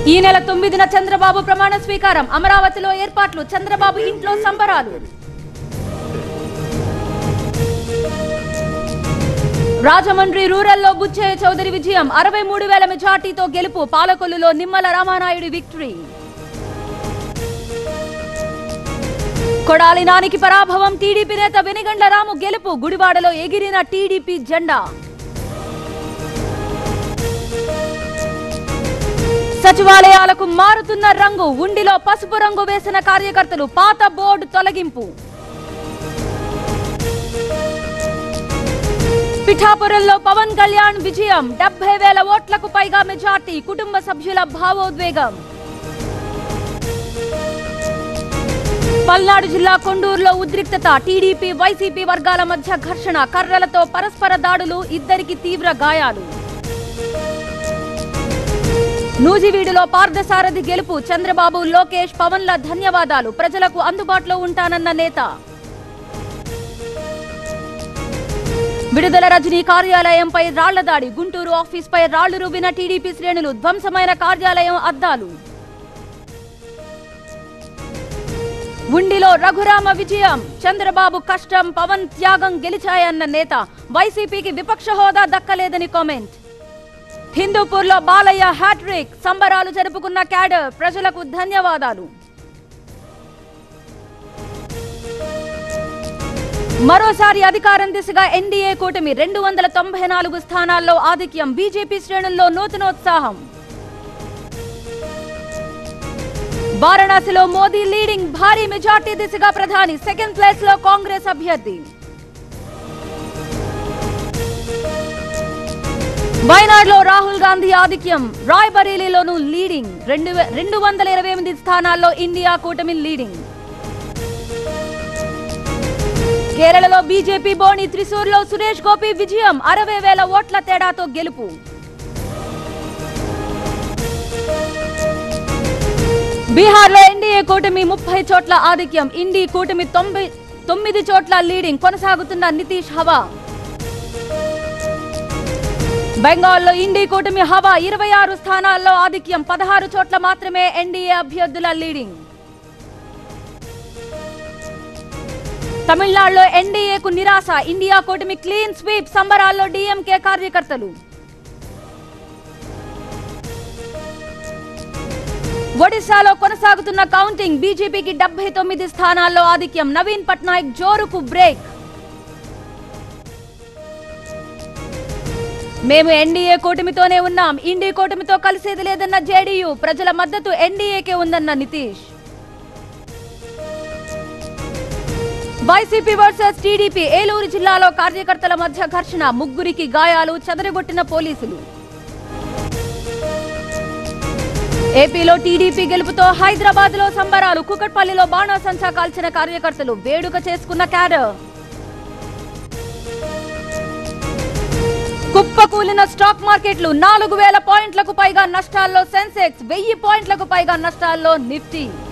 ఈ నెల తొమ్మిదిన చంద్రబాబు ప్రమాణ స్వీకారం అమరావతిలో ఏర్పాట్లు చంద్రబాబు ఇంట్లో సంబరాలు రాజమండ్రి రూరల్లో బుచ్చయ్య చౌదరి విజయం అరవై మూడు వేల మెజార్టీతో గెలుపు పాలకొల్లులో నిమ్మల రామానాయుడు విక్టరీ కొడాలి నానికి పరాభవం టీడీపీ నేత వెనిగండ్ల రాము గెలుపు గుడివాడలో ఎగిరిన టీడీపీ జెండా సచివాలయాలకు మారుతున్న రంగు ఉండిలో పసుపు రంగు వేసిన కార్యకర్తలు పాత బోర్డు తొలగింపు పిఠాపురంలో పవన్ కళ్యాణ్ విజయం డెబ్బై వేల ఓట్లకు పైగా మెజార్టీ కుటుంబ సభ్యుల భావోద్వేగం పల్నాడు జిల్లా కొండూరులో ఉద్రిక్తత టీడీపీ వైసీపీ వర్గాల మధ్య ఘర్షణ కర్రలతో పరస్పర దాడులు ఇద్దరికి తీవ్ర గాయాలు నూజివీడులో పార్థసారథి గెలుపు చంద్రబాబు లోకేష్ పవన్ల ధన్యవాదాలు ప్రజలకు అందుబాటులో ఉంటానన్న నేత విడుదల రజనీ కార్యాలయంపై రాళ్ల దాడి గుంటూరు ఆఫీస్పై రాళ్లు రువ్విన టీడీపీ శ్రేణులు ధ్వంసమైన కార్యాలయం అద్దాలు ఉండిలో రఘురామ విజయం చంద్రబాబు కష్టం పవన్ త్యాగం గెలిచాయన్న నేత వైసీపీకి విపక్ష హోదా దక్కలేదని కామెంట్ హిందూపూర్లో బాలయ్య హ్యాట్రిక్ సంబరాలు జరుపుకున్న క్యాడర్ ప్రజలకు ధన్యవాదాలు మరోసారి అధికారం దిశగా ఎన్డీఏ కూటమి రెండు వందల తొంభై నాలుగు స్థానాల్లో ఆధిక్యం బీజేపీ శ్రేణుల్లో నూతనోత్సాహం వారణాసిలో మోదీ లీడింగ్ భారీ మెజార్టీ దిశగా ప్రధాని సెకండ్ ప్లేస్ లో కాంగ్రెస్ అభ్యర్థి వైనాడ్లో రాహుల్ గాంధీ ఆధిక్యం రాయ్బరేలీలోనూ లీడింగ్ రెండు వే- రెండు వందల ఇరవై ఎనిమిది స్థానాల్లో ఇండియా కూటమి లీడింగ్ కేరళలో బీజేపీ బోని త్రిశూర్లో సురేష్ గోపి విజయం అరవై వేల ఓట్ల తేడాతో గెలుపు బీహార్లో ఎన్డీఏ కూటమి ముప్పై చోట్ల ఆధిక్యం ఇండి కూటమి తొంభై తొమ్మిది చోట్ల లీడింగ్ కొనసాగుతున్న నితీష్ హవా బెంగాల్లో ఇండి కూటమి హవా ఇరవై ఆరు స్థానాల్లో ఆధిక్యం పదహారు చోట్ల మాత్రమే ఎన్డీఏ అభ్యర్థుల లీడింగ్ తమిళనాడులో ఎన్డీఏకు నిరాశ ఇండియా కూటమి క్లీన్ స్వీప్ సంబరాల్లో డీఎంకే కార్యకర్తలు ఒడిశాలో కొనసాగుతున్న కౌంటింగ్ బీజేపీకి డెబ్బై తొమ్మిది స్థానాల్లో ఆధిక్యం నవీన్ పట్నాయక్ జోరుకు బ్రేక్ మేము ఎన్డీఏ కూటమితోనే ఉన్నాం ఇండీ కూటమితో కలిసేది లేదన్న జేడీయూ ప్రజల మద్దతు ఎన్డీఏకే ఉందన్న Nitish YCP versus TDP Eluru జిల్లాలో కార్యకర్తల మధ్య ఘర్షణ ముగ్గురికి గాయాలు చెదరగొట్టిన పోలీసులు ఏపీలో టీడీపీ గెలుపుతో హైదరాబాద్ లో సంబరాలు కుకట్పల్లిలో బాణాసంచా కాల్చిన కార్యకర్తలు వేడుక చేసుకున్న క్యాడర్ కుప్పకూలిన స్టాక్ మార్కెట్లు నాలుగు వేల పాయింట్లకు పైగా నష్టాల్లో సెన్సెక్స్ వెయ్యి పాయింట్లకు పైగా నష్టాల్లో నిఫ్టీ